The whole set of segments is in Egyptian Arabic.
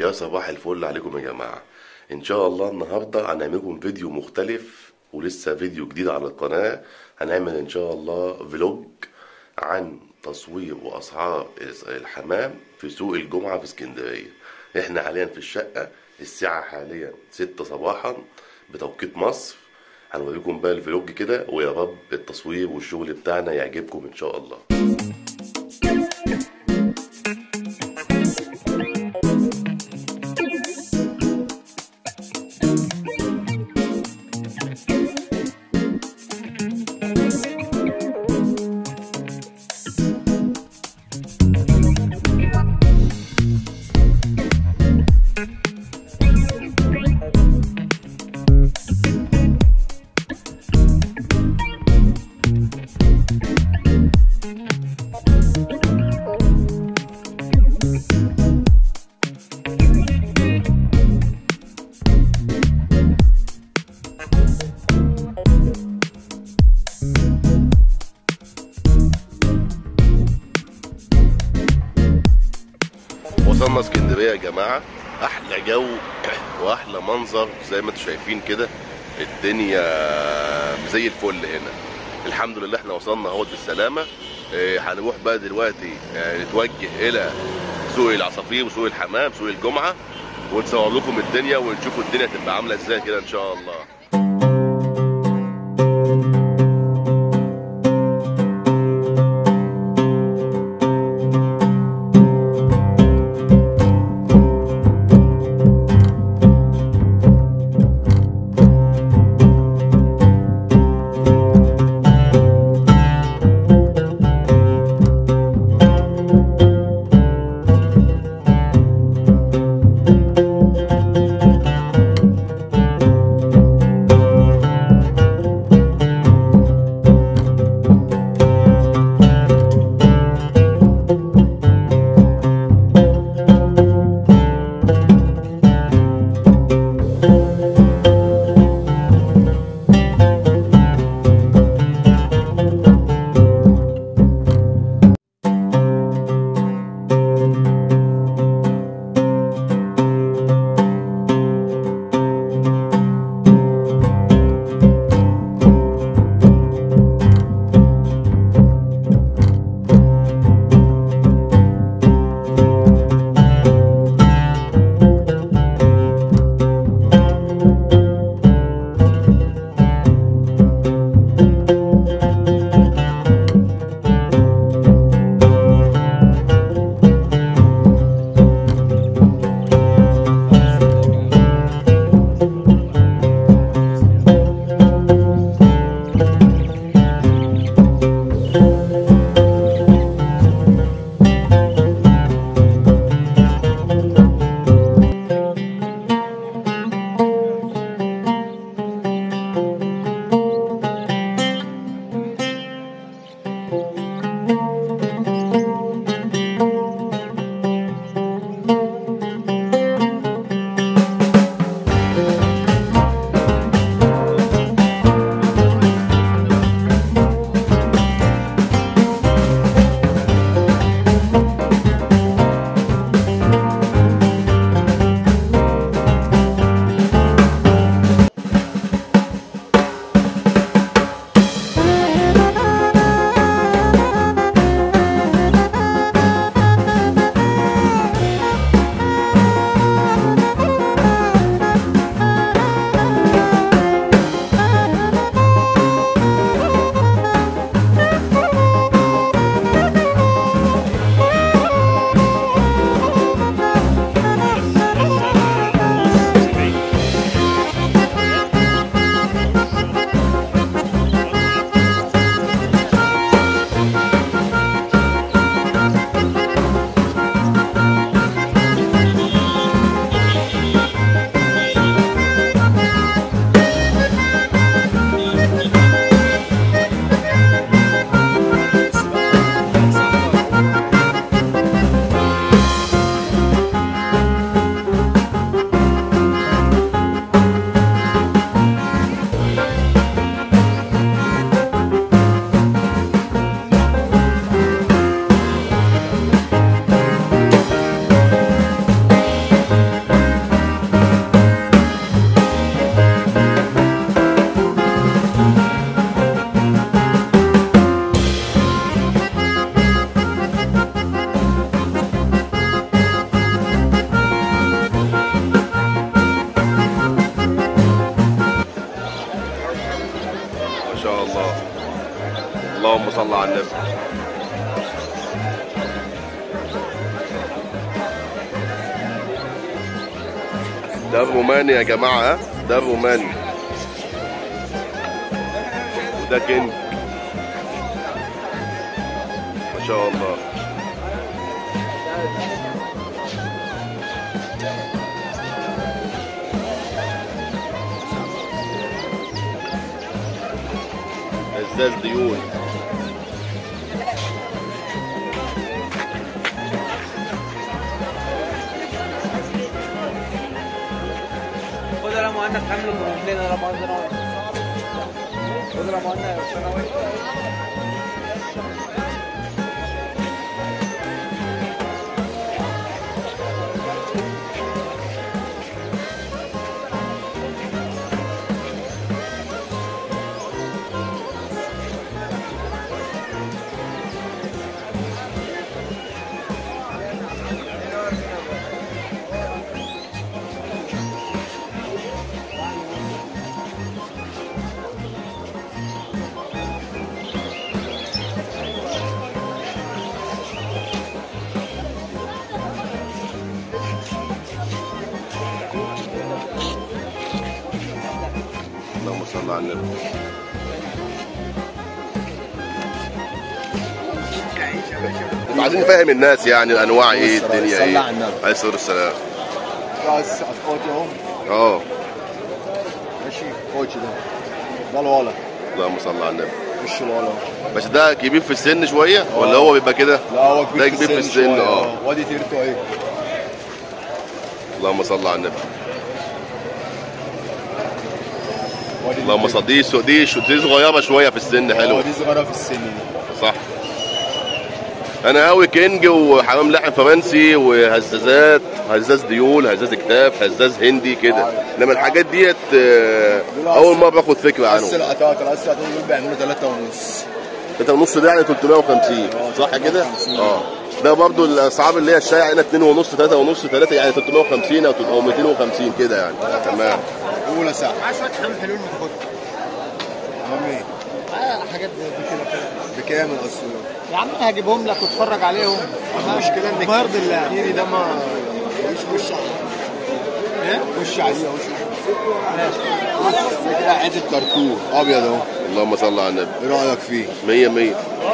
يا صباح الفل عليكم يا جماعة ان شاء الله النهاردة هنعمل لكم فيديو مختلف ولسه فيديو جديد على القناة هنعمل ان شاء الله فلوج عن تصوير واسعار الحمام في سوق الجمعة في اسكندرية احنا حاليا في الشقة الساعة حاليا ستة صباحا بتوقيت مصر هنوريكم بقى الفلوج كده ويا رب التصوير والشغل بتاعنا يعجبكم ان شاء الله وصلنا اسكندريه يا جماعه احلى جو واحلى منظر زي ما انتم شايفين كده الدنيا زي الفل هنا الحمد لله احنا وصلنا اهوت بالسلامه اه، هنروح بقى دلوقتي اه، نتوجه الى سوق العصافير وسوق الحمام سوق الجمعه ونصور لكم الدنيا ونشوفوا الدنيا تبقى عامله ازاي كده ان شاء الله اللهم صل على النبي ده الروماني يا جماعة ها؟ ده الروماني وده كينج ما شاء الله ازاز ديون خد يا مهند حمل من لنا يا مهند خد يا مهند ثانوي اللهم صل على النبي عايزين نفهم الناس يعني الانواع ايه الدنيا صلى ايه على النبي. عليه الصلاه والسلام بس اخواتي اهم اه ماشي كوتش ده ده الولا اللهم صل على النبي مش الولا بس ده كبير في السن شويه ولا هو بيبقى كده لا هو كبير ده كبير في السن شوية. اه وادي تيرتو اهي اللهم صل على النبي وادي اللهم تيرتو. صل دي سو- دي شو- دي صغيره شويه في السن اه حلوه دي صغيره في السن دي صح انا قوي كينج وحمام لحم فرنسي وهزازات هزاز ديول هزاز اكتاف هزاز هندي كده انما الحاجات ديت آه، اول مره اخد فكره بس عنهم القطاطا بس القطاطا دول بيعملوا 3 ونص انت النص ده يعني 350 صح كده 350. اه ده برضو الاسعار اللي هي الشائعه هنا 2 ونص 3 ونص 3 يعني 350 او او 250 كده يعني تمام اولى ساعه معاه شويه حمام حلوين ما تاخدها حمام ايه؟ حاجات زي دي كده بكام الاصل يا عم انا هجيبهم لك واتفرج عليهم المشكله ان ما يرضي الله كتير ده ما وش وش عليه ايه وش عليه وش ده كده حته كرتون ابيض اهو اللهم صل على النبي ايه رايك فيه 100 100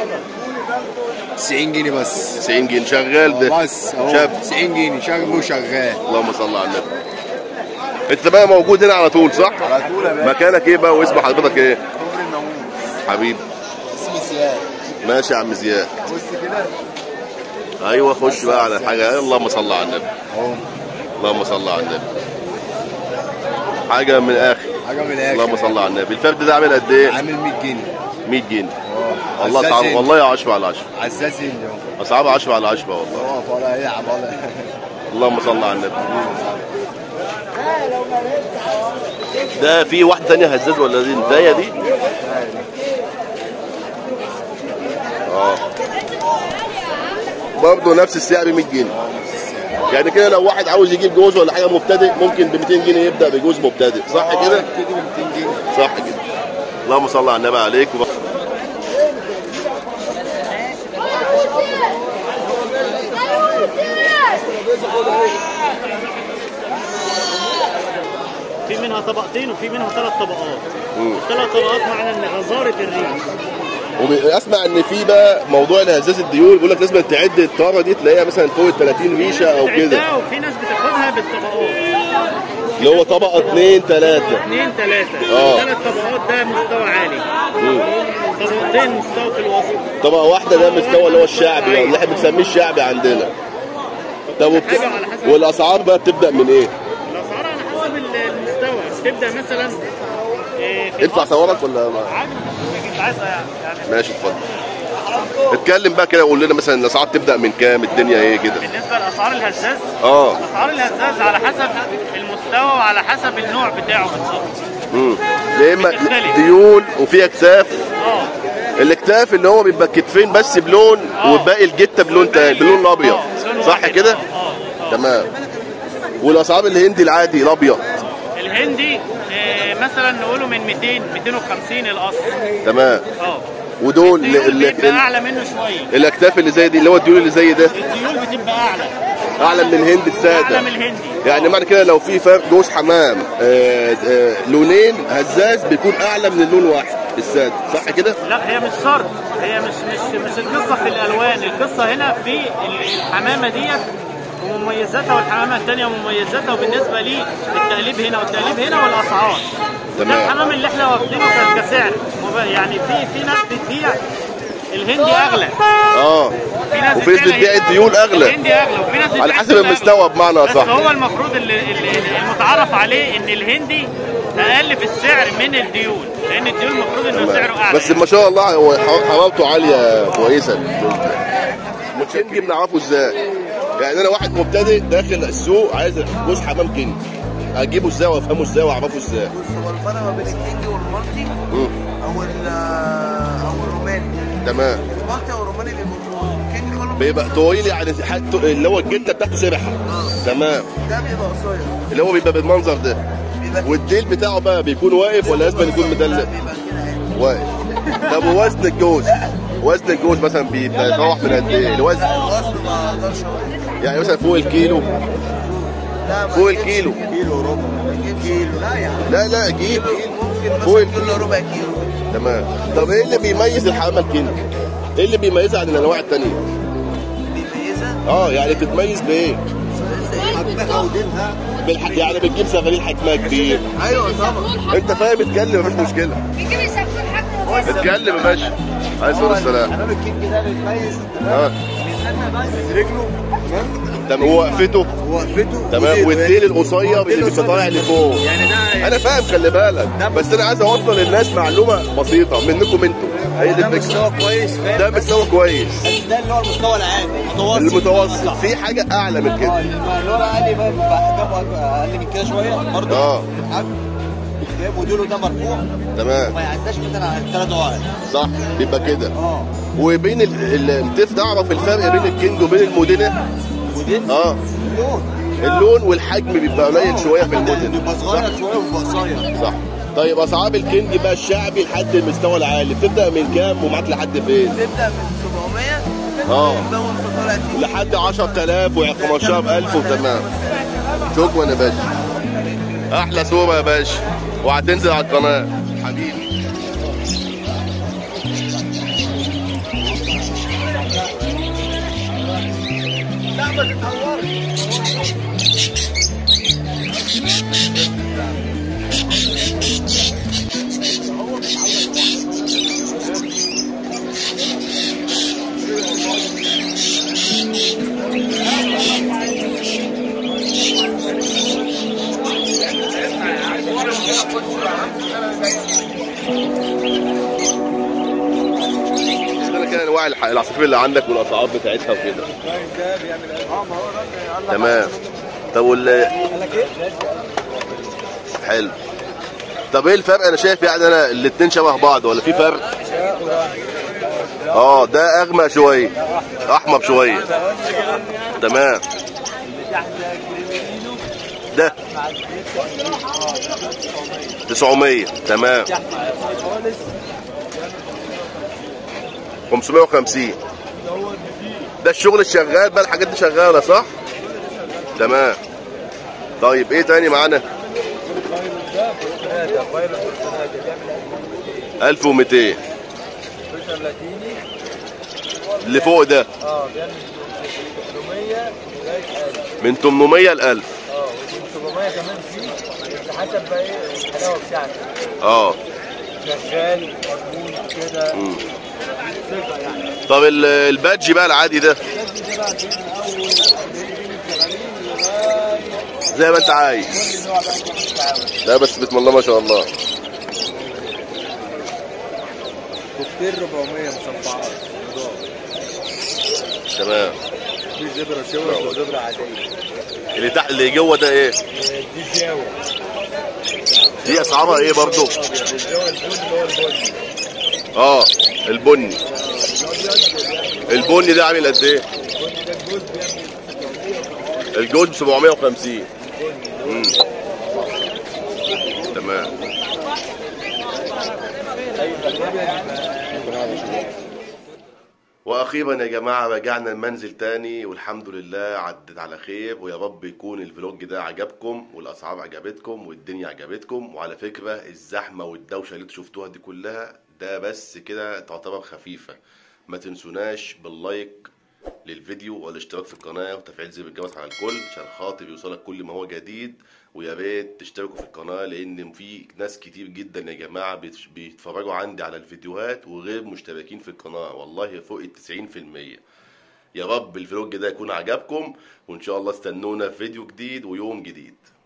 90 جنيه بس 90 جنيه شغال ده بس اهو شاب 90 جنيه شغال وشغال اللهم صل على النبي انت بقى موجود هنا على طول صح؟ على طول يا باشا مكانك ايه بقى واسم حضرتك ايه؟ كوبري الناموس حبيبي اسمي زياد ماشي يا عم زياد بص كده ايوه خش بقى على حاجه اللهم صل على النبي اهو اللهم صل على النبي حاجه من الاخر حاجه من الاخر اللهم صل على النبي الفرد ده عامل قد ايه؟ عامل 100 جنيه 100 جنيه اه والله عزاز تعالى هندي. والله 10 على 10 عزاز هندي اهو اسعار 10 على 10 والله اه ولا يلعب ولا اللهم صل على النبي ده في واحده ثانيه هزاز ولا دي الدايه دي؟ اه برضه نفس السعر 100 جنيه يعني كده لو واحد عاوز يجيب جوز ولا حاجه مبتدئ ممكن ب 200 جنيه يبدا بجوز مبتدئ صح كده؟ كده ب 200 جنيه صح كده اللهم صل على النبي عليك وبقى. في منها طبقتين وفي منها ثلاث طبقات مم. ثلاث طبقات معنى ان غزاره الريش واسمع ان في بقى موضوع الهزاز الديول بيقول لك لازم تعد الطاره دي تلاقيها مثلا فوق ال 30 ريشه او كده تعدها وفي ناس بتاخدها بالطبقات اللي هو طبقه 2 3 اثنين ثلاثه آه. ثلاث طبقات ده مستوى عالي طبقتين مستوى في الوسط طبقه واحده ده المستوى اللي هو الشعبي اللي احنا بنسميه الشعبي عندنا طب وبت... حاجة على حسب- والاسعار بقى بتبدا من ايه؟ الاسعار على حسب المستوى تبدا مثلا إيه، في ادفع الأصل- ثورك ولا ما... عادي مش عايزها يعني يعني ماشي اتفضل اتكلم بقى كده قول لنا مثلا الاسعار تبدا من كام الدنيا ايه كده بالنسبه لاسعار الهزاز اه اسعار الهزاز على حسب المستوى وعلى حسب النوع بتاعه بالظبط امم يا اما بتختلف. ديول وفي اكتاف اه الاكتاف اللي هو بيبقى كتفين بس بلون آه. وباقي الجته بلون تاني بلون الابيض آه، لون صح واحد. كده اه اه تمام والاسعار الهندي العادي الابيض الهندي آه، مثلا نقوله من 200 250 الاصل تمام اه ودول ال- الديول ال- بيبقى ال- اعلى منه شويه الاكتاف اللي زي دي اللي هو الديول اللي زي ده الديول بتبقى اعلى اعلى من الهند اعلى الساده من الهندي يعني معنى كده لو في فرق جوز حمام آه، آه، لونين هزاز بيكون اعلى من اللون واحد الساده صح كده؟ لا هي مش شرط هي مش مش مش القصه في الالوان القصه هنا في ال- الحمامه ديت ومميزاتها والحمامه الثانيه ومميزاتها وبالنسبه لي التقليب هنا والتقليب هنا والاسعار ده تمام. الحمام اللي احنا واخدينه ك- كسعر مب- يعني في في ناس بتبيع الهندي اغلى اه في ناس وفي ناس بتبيع الديول اغلى الهندي اغلى وفي ناس بتبيع على حسب الديول المستوى أغلى. بمعنى بس أصح. هو المفروض اللي اللي- المتعارف عليه ان الهندي اقل في السعر من الديول لان الديول المفروض انه سعره اعلى بس ما شاء الله هو ح- حرارته عاليه كويسه الكنج بنعرفه ازاي؟ يعني انا واحد مبتدئ داخل السوق عايز جوز حمام كنج اجيبه ازاي وافهمه ازاي واعرفه ازاي؟ بص هو الفرق ما بين الكينج والمالتي مم. او ال او الروماني تمام المالتي او الروماني بيبقوا الكينج كله بيبقى طويل يعني حتى اللي هو الجلده بتاعته سبحه تمام ده بيبقى قصير اللي هو بيبقى بالمنظر ده بيبقى والديل بتاعه بقى بيكون واقف ولا لازم يكون مدلق؟ بيبقى كده يعني واقف طب ووزن الجوز وزن الجوز مثلا بيبقى يتراوح من قد ايه؟ الوزن الوزن ما اقدرش اقول يعني مثلا فوق الكيلو لا ما فوق يجيبش الكيلو كيلو ربع ما يجيبش كيلو لا يا عم لا لا جيب ممكن فوق مثلا الكيلو. كيلو ربع كيلو تمام طب ايه اللي بيميز الحمامه الكينج؟ ايه اللي بيميزها عن الانواع التانية؟ بيميزها اه يعني بتتميز بايه؟ حجمها وديلها بالح... يعني بتجيب سفالين حجمها كبير ايوه طبعا انت فاهم اتكلم مفيش مشكله بيجيب يسافر حاجه وبس اتكلم يا باشا عايز الصلاه والسلام حمام الكينج ده بيتميز اه بيستنى بس رجله تمام تمام وقفته وقفته تمام وديله. والديل القصير اللي بيبقى طالع لفوق يعني ده انا فاهم خلي بالك بس انا عايز اوصل للناس معلومه بسيطه منكم انتوا هي دي ده الفكره مستوى كويس فاهم ده مستوى كويس ده اللي هو المستوى العادي المتوسط المتوسط في حاجه اعلى من اه كده اللي هو اقل بقى بيبقى احجامه اقل من كده شويه برضه اه. الحجم فاهم وديله ده مرفوع تمام ما يعداش مثلا على الثلاث واحد صح بيبقى كده اه وبين ال- ال- التف تعرف الفرق بين الكينج وبين المودينه ودي اه لون اللون والحجم بيبقى قليل شويه في المودينه بيبقى صغير شويه وبيبقى قصير صح طيب اسعار الكينج بقى الشعبي لحد المستوى العالي بتبدا من كام ومعاك لحد فين؟ تبدا من 700 اه ده وانت طالع تيجي لحد 10000 و15000 وتمام شكرا يا باشا احلى صوره يا باشا وهتنزل على القناه حبيبي ده كده انواع الح- العصافير اللي عندك والاسعار بتاعتها وكده تمام طب وال حلو طب ايه الفرق انا شايف يعني انا الاتنين شبه بعض ولا في فرق اه ده اغمق شويه احمر شويه تمام ده 900 تمام 550 ده الشغل الشغال بقى الحاجات دي شغاله صح تمام طيب ايه تاني معانا 1200 اللي فوق ده اه بيعمل 800 لغايه 1000 من 800 ل 1000 اه ومن 700 كمان فيه على حسب بقى ايه الحلاوه بتاعتك اه شغال مضمون كده مم. ثقه يعني طب ال- البادج بقى العادي ده الناس دي بقى بين اول بين شغالين لغايه زي ما انت عايز كل نوع بقى كده بتتعامل لا بس بسم الله ما شاء الله كوكتيل 400 مصفعات تمام في زبره شوي وزبره عاديه اللي تحت اللي جوه ده ايه دي جاوه دي اسعارها ايه برضو الجو البني اللي هو البني اه البني البني ده عامل قد ايه البني ده الجوز بيعمل الجوز ب 750 امم تمام واخيرا يا جماعه رجعنا المنزل تاني والحمد لله عدت على خير ويا رب يكون الفلوج ده عجبكم والاسعار عجبتكم والدنيا عجبتكم وعلى فكره الزحمه والدوشه اللي انتوا شفتوها دي كلها ده بس كده تعتبر خفيفه ما تنسوناش باللايك للفيديو والاشتراك في القناه وتفعيل زر الجرس على الكل عشان خاطر يوصلك كل ما هو جديد ويا ريت تشتركوا في القناه لان في ناس كتير جدا يا جماعه بيت- بيتفرجوا عندي على الفيديوهات وغير مشتركين في القناه والله فوق ال 90% يا رب الفلوج ده يكون عجبكم وان شاء الله استنونا في فيديو جديد ويوم جديد